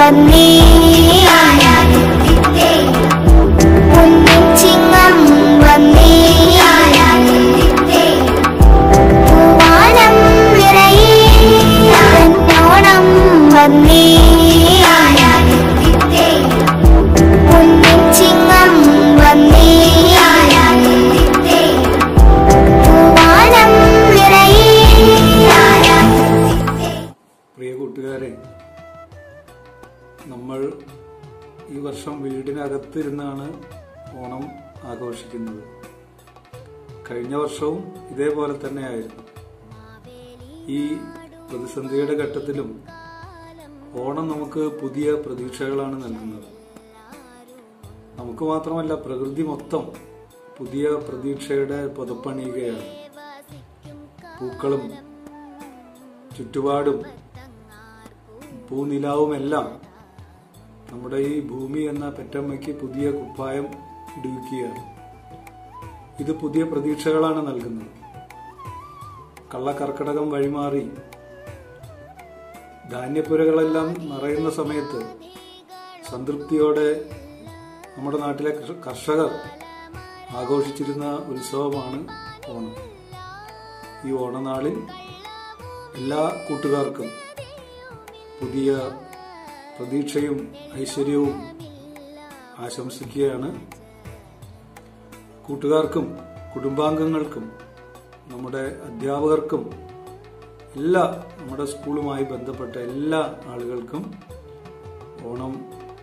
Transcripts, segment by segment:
വന്നേ പൊന്നിച്ചിങ്ങം വന്നേ പൂവാനം നിറയെ പൊന്നോണം വന്നേ പൊന്നിച്ചിങ്ങം വന്നേ പൂവാനം നിറയെ പ്രിയ കൂട്ടുകാരെ നമ്മൾ ഈ വർഷം വീടിനകത്തിരുന്നാണ് ഓണം ആഘോഷിക്കുന്നത് കഴിഞ്ഞ വർഷവും ഇതേപോലെ തന്നെയായിരുന്നു ഈ പ്രതിസന്ധിയുടെ ഘട്ടത്തിലും ഓണം നമുക്ക് പുതിയ പ്രതീക്ഷകളാണ് നൽകുന്നത് നമുക്ക് മാത്രമല്ല പ്രകൃതി മൊത്തം പുതിയ പ്രതീക്ഷയുടെ പുതപ്പണിയുകയാണ് പൂക്കളും ചുറ്റുപാടും പൂനിലാവുമെല്ലാം നമ്മുടെ ഈ ഭൂമി എന്ന പെറ്റമ്മയ്ക്ക് പുതിയ കുപ്പായം ഇടുവിക്കുകയാണ് ഇത് പുതിയ പ്രതീക്ഷകളാണ് നൽകുന്നത് കള്ളക്കർക്കടകം വഴിമാറി ധാന്യപ്പുരകളെല്ലാം നിറയുന്ന സമയത്ത് സംതൃപ്തിയോടെ നമ്മുടെ നാട്ടിലെ കർഷ- കർഷകർ ആഘോഷിച്ചിരുന്ന ഉത്സവമാണ് ഓണം ഈ ഓണനാളിൽ എല്ലാ കൂട്ടുകാർക്കും പുതിയ പ്രതീക്ഷയും ഐശ്വര്യവും ആശംസിക്കുകയാണ് കൂട്ടുകാർക്കും കുടുംബാംഗങ്ങൾക്കും നമ്മുടെ അധ്യാപകർക്കും എല്ലാ നമ്മുടെ സ്കൂളുമായി ബന്ധപ്പെട്ട എല്ലാ ആളുകൾക്കും ഓണം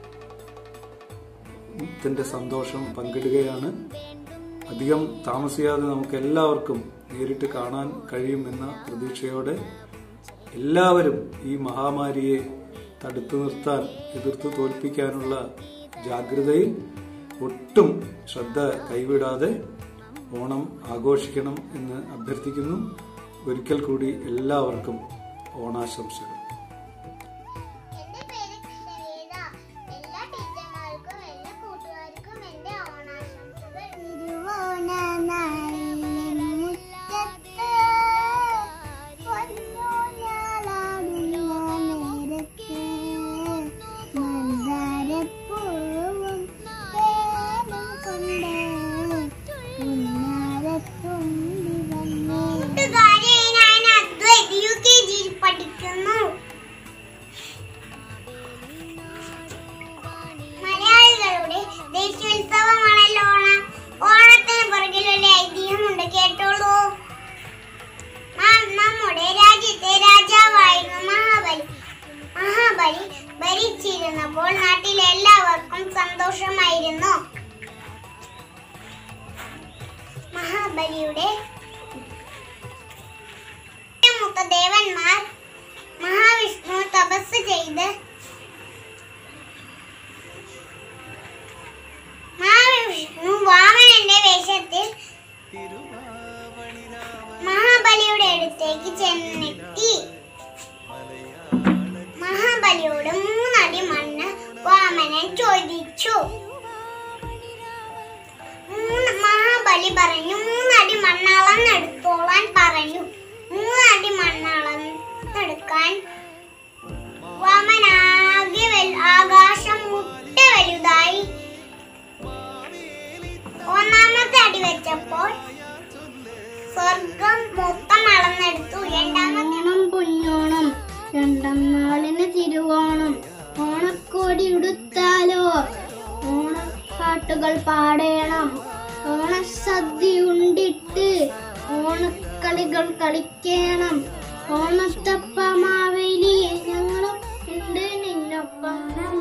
ത്തിന്റെ സന്തോഷം പങ്കിടുകയാണ് അധികം താമസിയാതെ നമുക്ക് എല്ലാവർക്കും നേരിട്ട് കാണാൻ കഴിയുമെന്ന പ്രതീക്ഷയോടെ എല്ലാവരും ഈ മഹാമാരിയെ തടുത്തു നിർത്താൻ എതിർത്ത് തോൽപ്പിക്കാനുള്ള ജാഗ്രതയിൽ ഒട്ടും ശ്രദ്ധ കൈവിടാതെ ഓണം ആഘോഷിക്കണം എന്ന് അഭ്യർത്ഥിക്കുന്നു ഒരിക്കൽ കൂടി എല്ലാവർക്കും ഓണാശംസകൾ എന്റെ പേര് കൃഷ്ണവേദ എല്ലാ ടീച്ചർമാർക്കും എല്ലാ കൂട്ടുകാർക്കും എന്റെ ഓണാശംസകൾ തിരുവോണനാളിലെ മുറ്റത്ത് പൊന്നൂഞ്ഞാലാടുന്ന നേരത്ത് മന്ദാരപ്പൂവും തേനും കൊണ്ട് ഉന്നാരത്തുമ്പി വന്നു കൂട്ടുകാരെ ഞാൻ അദ്വൈത് യു കെ ജിയിൽ പഠിക്കുന്നു മലയാളികളുടെ ദേശീയോത്സവമാണല്ലോ ഓണം ഓണത്തിന് പുറകിൽ ഒരു ഐതിഹ്യമുണ്ട് കേട്ടോളൂ നാം നമ്മുടെ രാജ്യത്തെ രാജാവായിരുന്നു മഹാബലി മഹാബലി ഭരിച്ചിരുന്നപ്പോൾ നാട്ടിലെ എല്ലാവർക്കും സന്തോഷമായിരുന്നു മഹാബലിയുടെ മൂത്ത ദേവന്മാർ മഹാവിഷ്ണു തപസ് ചെയ്ത് മഹാവിഷ്ണു വാമനന്റെ വേഷത്തിൽ മഹാബലിയുടെ അടുത്തേക്ക് ചെന്നെത്തി മഹാബലിയോട് മൂന്നടി മണ്ണ് വാമനൻ ചോദിച്ചു മൂന്ന് മഹാബലി പറഞ്ഞു മൂന്നടി മണ്ണളന്നെടുത്തോളാൻ പറഞ്ഞു മൂന്നടി മണ്ണളന്നെടുക്കാൻ വാമനാകെ വൽ- ആകാശം മുട്ട വലുതായി ഒന്നാമത്തെ അടി വെച്ചപ്പോൾ സ്വർഗം മൊത്തം അളന്നെടുത്തു രണ്ടാമത്തെ ഓണം പൊന്നോണം രണ്ടാം നാളിന് തിരുവോണം ഓണക്കോടി ഉടുത്താലോ ഓണപ്പാട്ടുകൾ പാടേണം ഓണസദ്യ ഉണ്ടിട്ട് ഓണക്കളികൾ കളിക്കണം ഓണത്തപ്പ മാവേലി ഞങ്ങളും ഉണ്ട് നിന്നൊപ്പം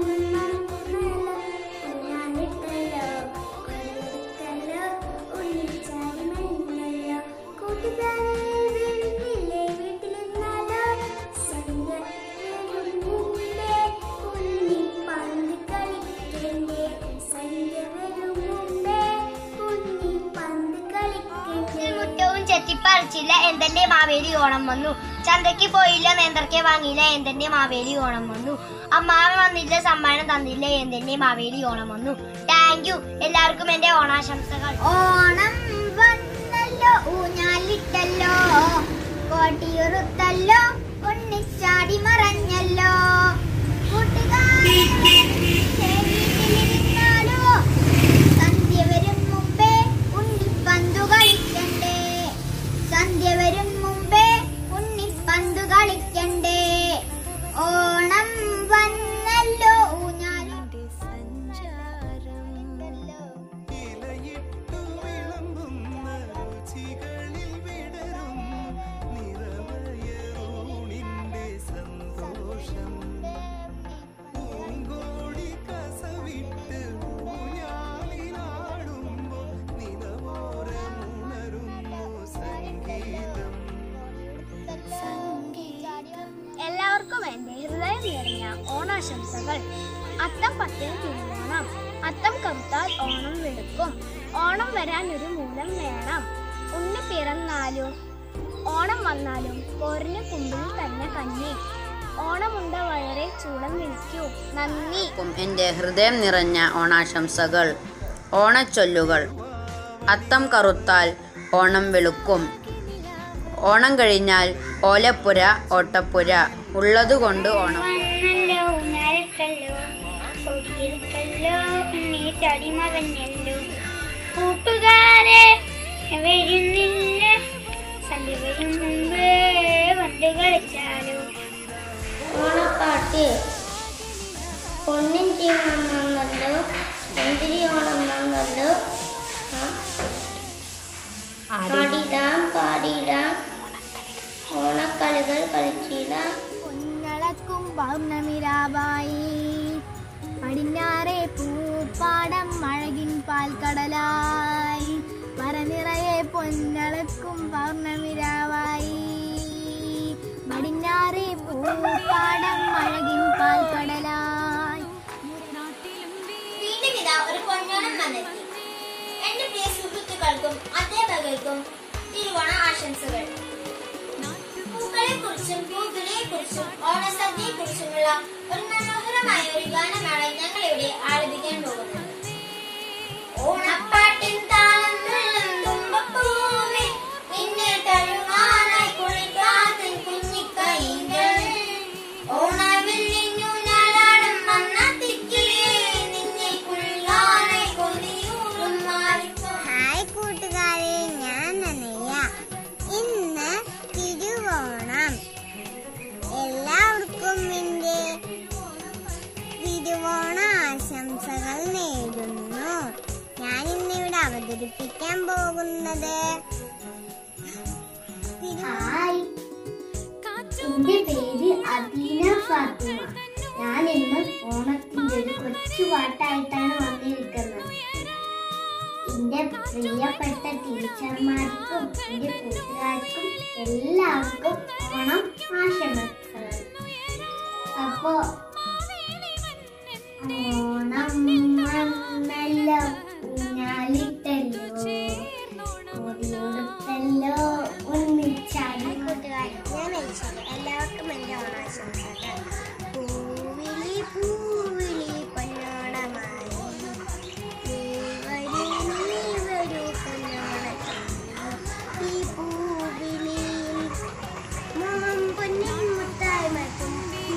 മുറ്റവും ചെത്തിപ്പറിച്ചില്ല എന്തെന്റെ മാവേലി ഓണം വന്നു ചന്തയ്ക്ക് പോയില്ല നേന്ത്രയ്ക്ക് വാങ്ങിയില്ല എന്തെന്റെ മാവേലി ഓണം വന്നു അമ്മാവൻ വന്നില്ല സമ്മാനം തന്നില്ല എന്തെന്റെ മാവേലി ഓണം വന്നു താങ്ക് യു എല്ലാവർക്കും എന്റെ ഓണാശംസകൾ ഓണം വന്നല്ലോ ഊഞ്ഞാലിട്ടല്ലോ കോട്ടിയുറുത്തല്ലോ ഉണ്ണിച്ചാടി മറഞ്ഞല്ലോ കൂട്ടുകാരെ എൻ്റെ ഹൃദയം നിറഞ്ഞ ഓണാശംസകൾ അത്തം പത്തിന് തിരുവോണം അത്തം കറുത്താൽ ഓണം വെളുക്കും ഓണം വരാൻ ഒരു മൂലം വേണം ഉണ്ണി പിറന്നാലും ഓണം വന്നാലും പോരിന് കുമ്പിൽ തന്നെ കഞ്ഞി ഓണമുണ്ട വയറെ ചൂളം വിളിക്കൂ നന്ദി ക്കും എൻ്റെ ഹൃദയം നിറഞ്ഞ ഓണാശംസകൾ ഓണച്ചൊല്ലുകൾ അത്തം കറുത്താൽ ഓണം വെളുക്കും ഓണം കഴിഞ്ഞാൽ ഓലപ്പുര ഓട്ടപ്പുര ഉള്ളതുകൊണ്ട് ഓണം വന്നല്ലോ ഊഞ്ഞാലിട്ടല്ലോ കൊടിയിരുത്തല്ലോ ഉണ്ണി ചടി മകഞ്ഞല്ലോ കൂട്ടുകാരെ വരുന്നില്ല സന്ധ്യ വരും മുമ്പ് വണ്ട് കളിച്ചാലോ ഓണപ്പാട്ട് പൊന്നിൻ ജീവനം വന്നല്ലോ എന്തിരി ഓണം വന്നല്ലോ പാടിടാം പാടിടാം ഓണക്കളികൾ കളിച്ചിടാം പൊന്നളക്കും പൗർണമിരാവായി പടിഞ്ഞാറെ പൂപ്പാടം അഴകിൻ പാൽക്കടലായി മരനിറയെ പൊന്നളക്കും പൗർണമിരാവായി പടിഞ്ഞാറെ പൂപ്പാടം അഴകിൻ പാൽക്കടലായി വീണ്ടും ഇതാ ഒരു പൊന്നോണം വന്നെത്തി എന്റെ പ്രിയ സുഹൃത്തുക്കൾക്കും അധ്യാപകർക്കും തിരുവോണ ആശംസകൾ പൂക്കളെ കുറിച്ചും പൂക്കളെ കുറിച്ചും ഓണസദ്യയെ കുറിച്ചുമുള്ള ഒരു മനോഹരമായ ഒരു ഗാനമാണ് ഞങ്ങൾ ഇവിടെ ആലപിക്കാൻ പോകുന്നത് ഓണപ്പാട്ടിൻ താളം തുള്ളും തുമ്പപ്പൂവേ, നിന്നെ തഴുകാനായി കുളിക്കാത്തൻ കുഞ്ഞിക്കൈകൾ. ഓണവില്ലിഞ്ഞൂഞ്ഞാലാടും മണ്ണത്തിക്കിളിയേ, നിന്നെ കുളിക്കാനായി കൊതിയൂറും മാറിക്കോ ഹായ് കൂട്ടുകാരെ ഞാൻ അനയ്യ ഇന്ന് തിരുവോണം എല്ലാവർക്കും എൻ്റെ തിരുവോണ ആശംസകൾ നേരുന്നു ഞാൻ ഇന്നിവിടെ അവതരിപ്പിക്കാൻ പോകുന്നത് ഹായ് എന്റെ പേര് അദീന ഫാത്തിമ ഞാൻ ഇന്ന് ഓണത്തിന്റെ ഒരു കൊച്ചു പാട്ടായിട്ടാണ് വന്നിരിക്കുന്നത് എന്റെ പ്രിയപ്പെട്ട ടീച്ചർമാർക്കും എന്റെ കൂട്ടുകാർക്കും എല്ലാവർക്കും ഓണം ആശംസകൾ അപ്പോ ഓണം വന്നല്ലോ ഊഞ്ഞാലിട്ടല്ലോ ഓടിയെടുത്തല്ലോ ഒന്നിച്ചാടി കൂട്ടുകാർ ഞാൻ വിളിച്ചത് എല്ലാവർക്കും എൻ്റെ ഓണാശംസകൾ പൂവിളി പൂവിളി പൊന്നോണമായി നീ വരൂ നീ വരൂ പൊന്നോണമായി ഈ പൂവിളിയിൽ മോം പൊന്നിൻ മുത്തായി മറ്റും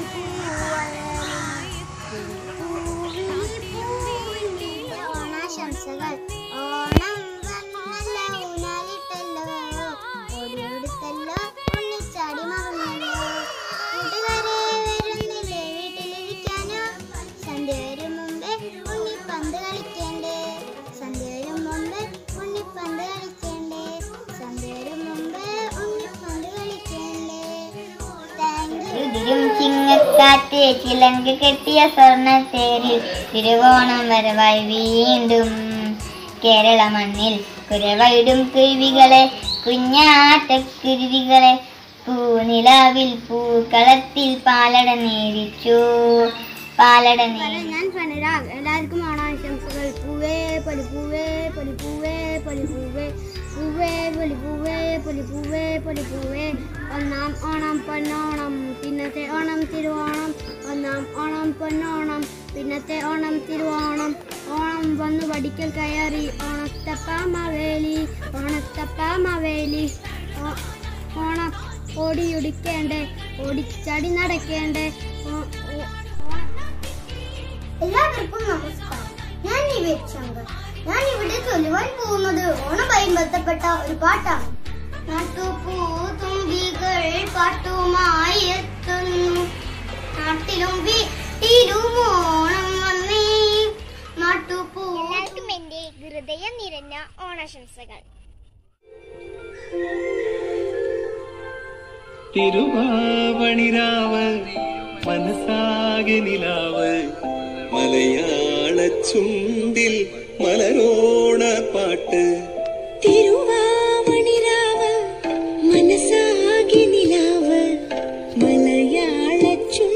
ഓണാശംസകൾ ഓണം വന്നല്ലോ ഊഞ്ഞാലിട്ടല്ലോ ഓടിയെടുത്തല്ലോ ഉണ്ണിച്ചാടി മറന്നല്ലോ കൂട്ടുകാരെ വരുന്നില്ലേ വീട്ടിലിരിക്കാനോ സന്ധ്യ വരും മുമ്പേ ഉണ്ണിപ്പന്ത് കളിക്കേണ്ടേ സന്ധ്യ വരും മുമ്പേ ഉണ്ണിപ്പന്ത് കളിക്കേണ്ടേ സന്ധ്യ വരും മുമ്പേ ഉണ്ണിപ്പന്ത് കളിക്കേണ്ടേ താങ്ക് യു ഇതിലും ചിങ്ങക്കാറ്റ് ചിലങ്ക കെട്ടിയ സ്വർണ്ണ തേരിൽ തിരുവോണം വരവായി വീണ്ടും കേരള മണ്ണിൽ കുരവയിടും കുരുവികളെ കുഞ്ഞാറ്റക്കുരുവികളെ പൂനിലാവിൽ പൂക്കളത്തിൽ പാലട നേരിച്ചു പാലട നേരി ഞാൻ ഫനരാഗ് എല്ലാവർക്കും ഓണാശംസകൾ പൂവേ പൊലിപ്പൂവേ പൊലിപ്പൂവേ പൊലിപ്പൂവേ പൂവേ പൊലിപ്പൂവേ പൊലിപ്പൂവേ പൊലിപ്പൂവേ ഒന്നാം ഓണം പൊന്നോണം പിന്നത്തെ ഓണം തിരുവോണം ഒന്നാം ഓണം പൊന്നോണം പിന്നത്തെ ഓണം തിരുവോണം ഓണം വന്നു പഠിക്കൽ കയറി ഓണത്തപ്പ മവേലി ഓണത്തപ്പ മവേലി ഓ- ഓണം ഓടിയുടിക്കേണ്ടേ ഓടിച്ചാടി നടക്കേണ്ടേ ഓ- ഓ- ഓണം എല്ലാവർക്കും നമസ്കാരം ഞാൻ നിവേദ് ശങ്കർ ഞാൻ ഇവിടെ ചൊല്ലുവാൻ പോകുന്നത് ഓണമായി ബന്ധപ്പെട്ട ഒരു പാട്ടാണ് നാട്ടുപൂ തുമ്പികൾ പാട്ടുമായി എത്തുന്നു നാട്ടിലും വീട്ടിലും ഓണം വന്നേ നാട്ടുപൂ എല്ലാവർക്കും എൻ്റെ ഹൃദയം നിറഞ്ഞ ഓണാശംസകൾ തിരുവാവണിരാവ് മനസ്സാകെ നിലാവ് മലയാള ചുണ്ടിൽ മലരോണ പാട്ട് തിരുവാമണിരാവ് മനസ്സാകെ നിലാവ് മലയാള ചുണ്ടിൽ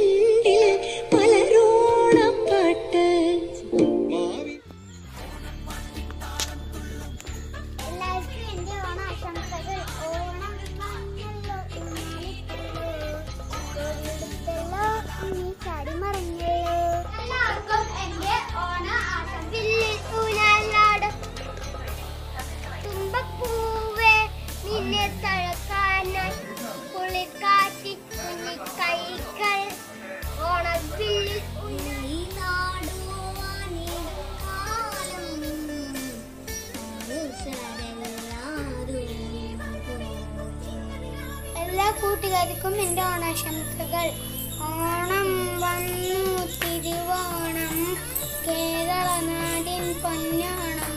എല്ലാവർക്കും എൻ്റെ ഓണാശംസകൾ ഓണം വന്നു തിരുവോണം കേരള നാടിൻ പൊന്നോണം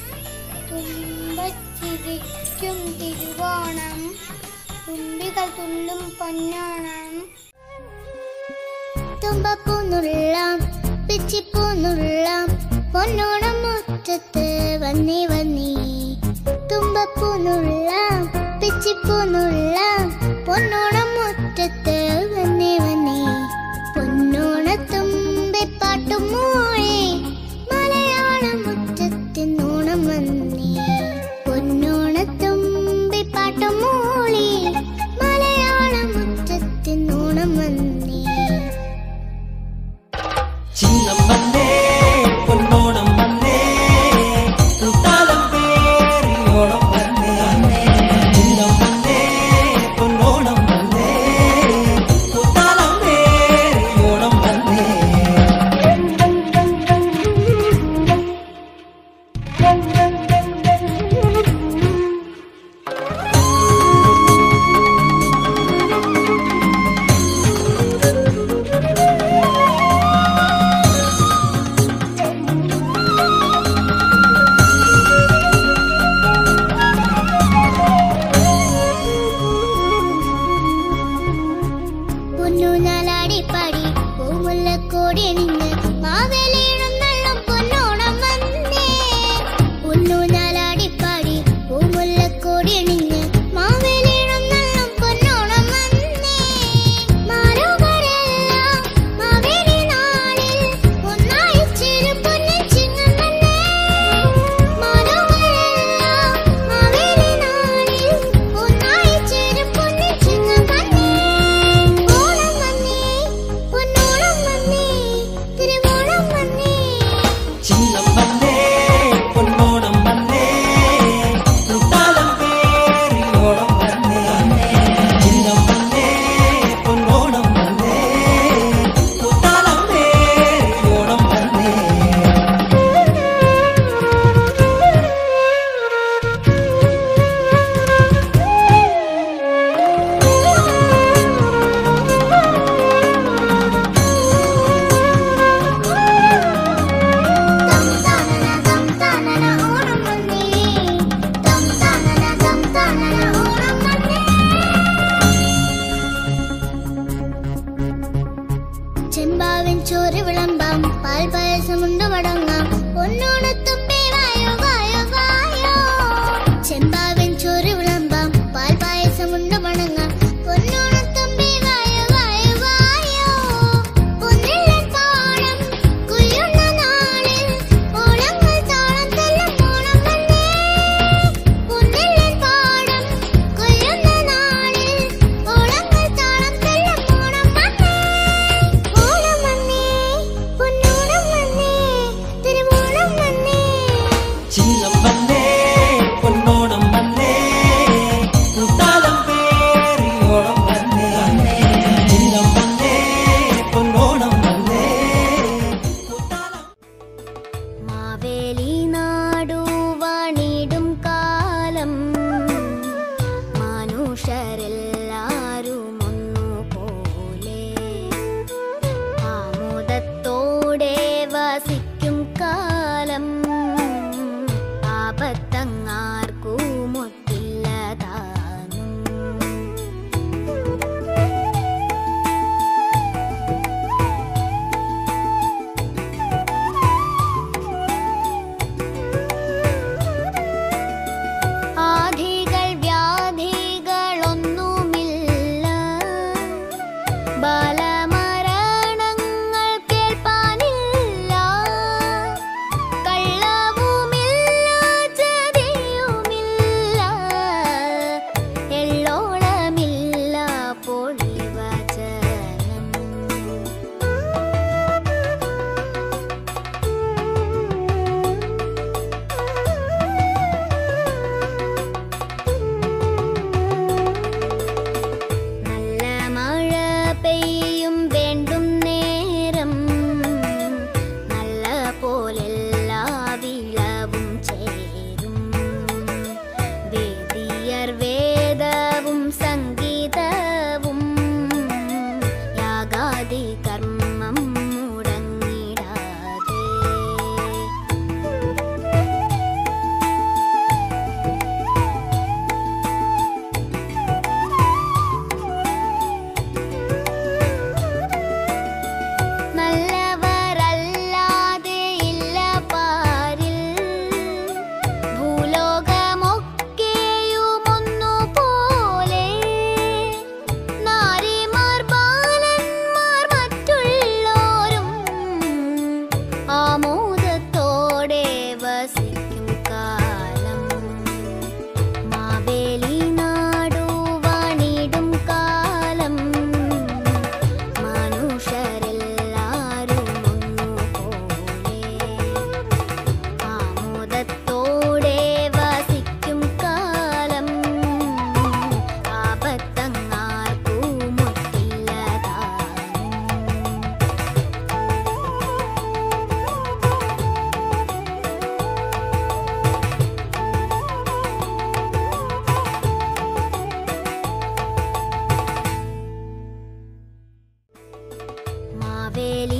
തുമ്പച്ചിരിക്കും തിരുവോണം തുമ്പികൾ തുള്ളും പൊന്നോണം തുമ്പപ്പൂന്നുള്ളാം പിച്ചിപ്പൂന്നുള്ളാം പൊന്നോണം മുറ്റത്ത് വന്നി വന്നി തുമ്പപ്പൂന്നുള്ളാം പിച്ചിപ്പൂന്നുള്ളാം പൊന്നോണം മുറ്റത്ത് വന്നി വന്നി പൊന്നോണത്തുമ്പി പാട്ടും മൂളി മലയാളം മുറ്റത്തിനോണം വന്നി പൊന്നോണത്തുമ്പി പാട്ടും മൂളി മലയാളം മുറ്റത്തിനോണം വന്നി ചിന്നം വന്നേ പൊന്നോണം വന്നേ കുട്ടാലം പേരി ഓണം വന്നേ ചിന്നം വന്നേ പൊന്നോണം വന്നേ കുട്ടാലം പേരി ഓണം വന്നേ പൊന്നൂനാലാടിപ്പാടി പൂമുല്ലക്കോടി അണിഞ്ഞ് മാവേലിയിടും നള്ളം പൊന്നോണം വന്നേ പൊന്നൂനാലാടിപ്പാടി പൂമുല്ലക്കോടി അണിഞ്ഞ് മാവേലിയിടും നള്ളം പൊന്നോണം വന്നേ മാറുകരെല്ലാം മാവേലി നാളിൽ ഒന്നായി ചേരും പൊന്നിൻ ചിങ്ങം വന്നേ മാറുകരെല്ലാം മാവേലി നാളിൽ ഒന്നായി ചേരും പൊന്നിൻ ചിങ്ങം വന്നേ ഓണം വന്നേ പൊന്നോണം വന്നേ തിരുവോണം വന്നേ ചിന്നം വന്നേ പൊന്നോണം വന്നേ കുട്ടാലം പേരി ഓണം വന്നേ ചിന്നം വന്നേ പൊന്നോണം വന്നേ കുട്ടാലം പേരി ഓണം വന്നേ ദം താനന ദം താനന ഓണം വന്നേ ദം താനന ദം താനന ഓണം വന്നേ ചെമ്പാവിൻ ചോറ് വിളമ്പാം പാൽ പായസമുണ്ട് മടങ്ങാം പൊന്നോണത്തുമ്പി വായോ വായോ വായോ ചെമ്പാവിൻ ചോറ് വിളമ്പാം പാൽ പായസമുണ്ട് മടങ്ങാം പൊന്നോണത്തുമ്പി വായോ വായോ വായോ പൊന്നില്ലൻ പാടം കുയ്യുന്ന നാളിൽ ഓളങ്ങൾ താളം തെല്ലും ഓണം വന്നേ പൊന്നില്ലൻ പാടം കൊയ്യുന്ന നാളിൽ ഓളങ്ങൾ താളം തെല്ലും ഓണം വന്നേ ഓണം വന്നേ പൊന്നോണം വന്നേ തിരുവോണം വന്നേ മാവേലി